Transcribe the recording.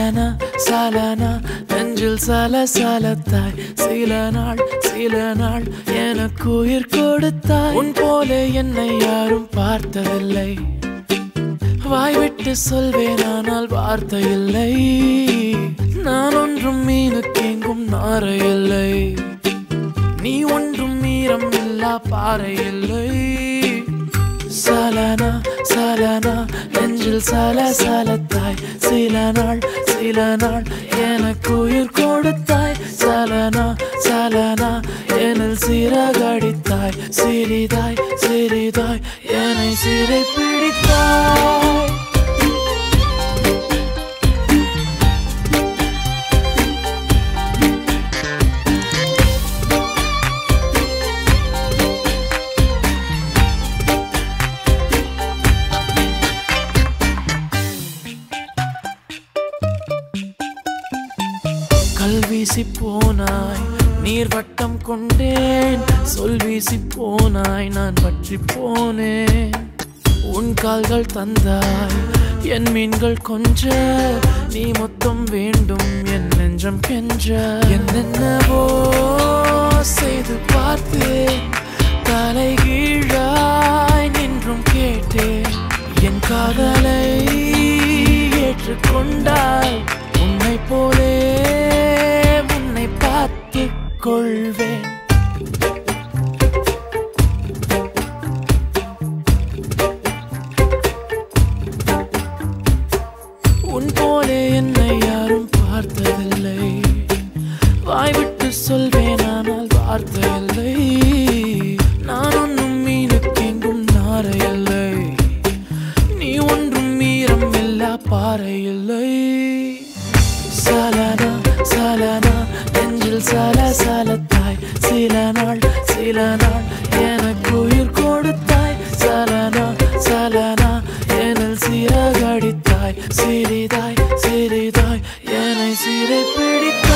சலனா சலனா நெஞ்சில் சல சலத்தாய் சில நாள் சில நாள் எனக்கு உயிர் கொடுத்தாய் உன் போல என்னை யாரும் பார்த்ததில்லை வாய் விட்டு சொல்வேன் ஆனால் வார்த்தை இல்லை நான் ஒன்றும் மீனுக்கு எங்கும் நாரை இல்லை நீ ஒன்றும் மீறம் இல்லா பாறை இல்லை சலனா சலனா நெஞ்சில் சல சலத்தாய் சில நாள் சில நாள் எனக்கு உயிர் கொடுத்தாய் சலனா சலனா எனில் சிறகடித்தாய் சிறிதாய் சிறிதாய் என்னை சிறை பிடித்தாய் கல் வீசி போனாய் நீர் வட்டம் கொண்டேன் சொல் வீசி போனாய் நான் பற்றி போனேன் உன் கால்கள் தந்தாய் என் மீன்கள் கொஞ்ச நீ மொத்தம் வேண்டும் என் நெஞ்சம் கெஞ்ச என்னென்னவோ செய்து பார்த்தேன் தலை கீழாய் நின்றும் கேட்டேன் என் காதலை ஏற்றுக்கொண்டாய் உன்னை போலே உன்னை பார்த்துக் கொள்வேன் உன் போலே என்னை யாரும் பார்த்ததில்லை வாய் விட்டு சொல்வேன் ஆனால் வார்த்தை இல்லை நான் ஒன்றும் மீனுக்கு எங்கும் நாரை இல்லை நீ ஒன்றும் மீறம் இல்லா பாறை இல்லை சலனா சலனா நெஞ்சில் சல சலத்தாய் சில நாள் சில நாள் எனக்கு உயிர் கொடுத்தாய் சலனா சலனா எனில் சிறகடித்தாய் சிறிதாய் சிறிதாய் என்னை சிறை பிடித்தாய்